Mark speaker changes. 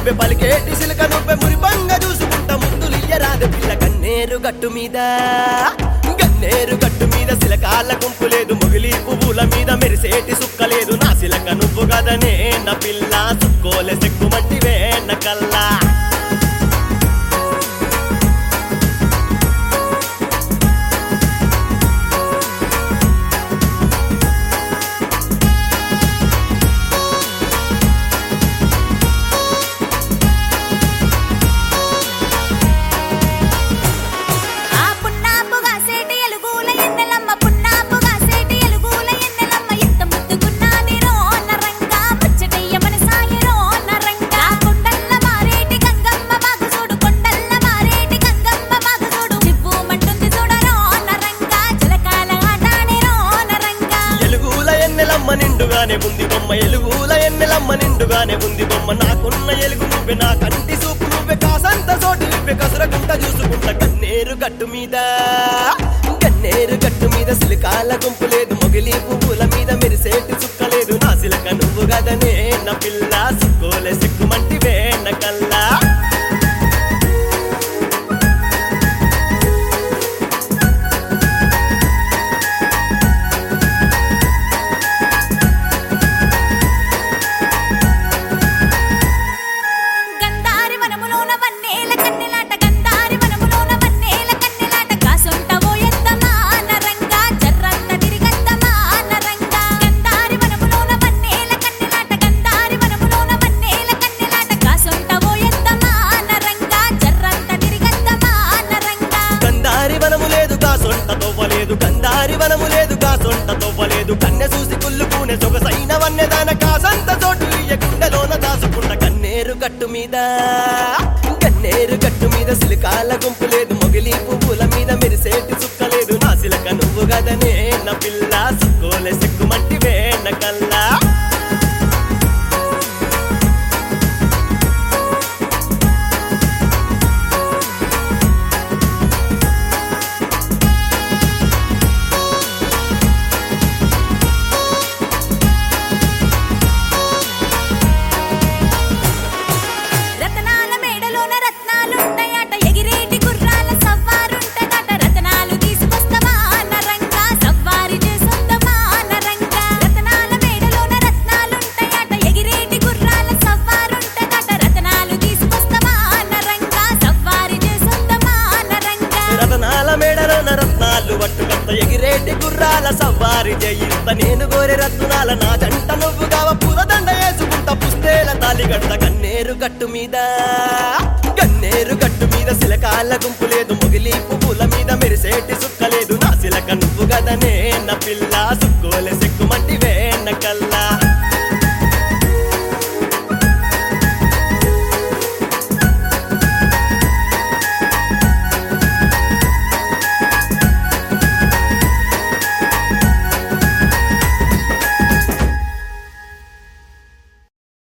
Speaker 1: నువ్వే పలికేటి సిలక నువ్వే మురిపంగా చూసుకుంటా ముందులు ఇయ్యరాదు పిల్ల కన్నేరు గట్టు మీద గన్నేరు గట్టు మీద సిలకాల గుంపు లేదు మొగిలి పువ్వుల మీద మెరిసేటి సుక్కలేదు నా సిలక నువ్వు గదనే నా పిల్ల సుక్కోలే సెక్కుమంటివే నా కల్లా
Speaker 2: ఆ పున్నాపుగా సేటి ఎలుగుల ఎన్నెలమ్మ పున్నాపుగా సేటి ఎలుగుల ఎన్నెలమ్మ ఎంత ముద్దుకున్నాది రో నరంగా ముచ్చటయ్య మన సాయి రో నరంగా కొండల్ల మారేటి గంగమ్మ బాగు చూడు కొండల్ల మారేటి గంగమ్మ బాగు చూడు చివ్వు మంటుంది చూడరో నరంగా చిలకాల ఆటాడే రో నరంగా
Speaker 1: ఎలుగుల ఎన్నెలమ్మ నిండుగానే ఉంది బొమ్మ ఎలుగుల ఎన్నెలమ్మ నిండుగానే ఉంది బొమ్మ నాకున్న ఎలుగు నువ్వే నా కంటి సూపు నువ్వే కాసంత చోటు నువ్వే కసరకుంట చూసుకుంట కన్నేరు గట్టు మీద కన్నేరు గట్టు మీద సిలికాల గుంపు లేదు మొగిలి పువ్వుల మీద మెరిసేటి చుక్కలేదు నా సిలక నువ్వు గదనే నా పిల్ల సిక్కోలే సిక్కుమంటివే నా కల్లా
Speaker 2: గంధారి వనములోన వన్నేల కన్నెలాట గంధారి వనములోన వన్నేల కన్నెలాట కాసొంటవో ఎత్తమా నరంగా జర్రంత తిరిగత్తమా నరంగా గంధారి వనములోన వన్నేల కన్నెలాట గంధారి వనములోన వన్నేల కన్నెలాట కాసొంటవో ఎత్తమా నరంగా జర్రంత తిరిగత్తమా నరంగా
Speaker 1: గంధారి వనము లేదు కా సొంట తవ్వలేదు గంధారి వనము లేదు కా సొంట తవ్వలేదు కన్నె చూసి కుళ్ళుకునే సొగసైన వన్నెదాన కాసంత చోటు ఇయ్య గుండెలోన దాసుకుంట కన్నేరు గట్టు మీద కన్నేరు గట్టు మీద సిలికాల గుంపు లేదు మొగిలి పువ్వుల మీద మెరిసేటి చుక్కలేదు నా సిలక నువ్వు గదనే నా పిల్ల సుక్కోలే సిక్కుమంటివే నా కల్లా
Speaker 2: రతనాల మేడలోన రత్నాలుంటాయట ఎగిరేటి గుర్రాల సవ్వారుంటదట రతనాలు తీసుకొస్తావా నరంగా సవ్వారి చేసొద్దామా నరంగా రతనాల మేడలోన రత్నాలుంటాయట ఎగిరేటి గుర్రాల సవ్వారుంటదట రతనాలు తీసుకొస్తావా నరంగా సవ్వారి చేసొద్దామా నరంగా
Speaker 1: రతనాల మేడలోన రత్నాలు పట్టుకంత ఎగిరేటి గుర్రాల సవ్వారి చేయిస్త నేను గోరె రత్నాల నా జంట నువ్వు కావ పురదండ వేసుకుంట పుస్తేల తాలిగడ్డ కన్నేరు గట్టు మీద కన్నేరు గట్టు మీద సిలకాల గుంపు లేదు మొగిలి పువ్వుల మీద మెరిసేటి సుక్కలేదు నా సిలక నువ్వు గదనే నా పిల్ల సుక్కోలే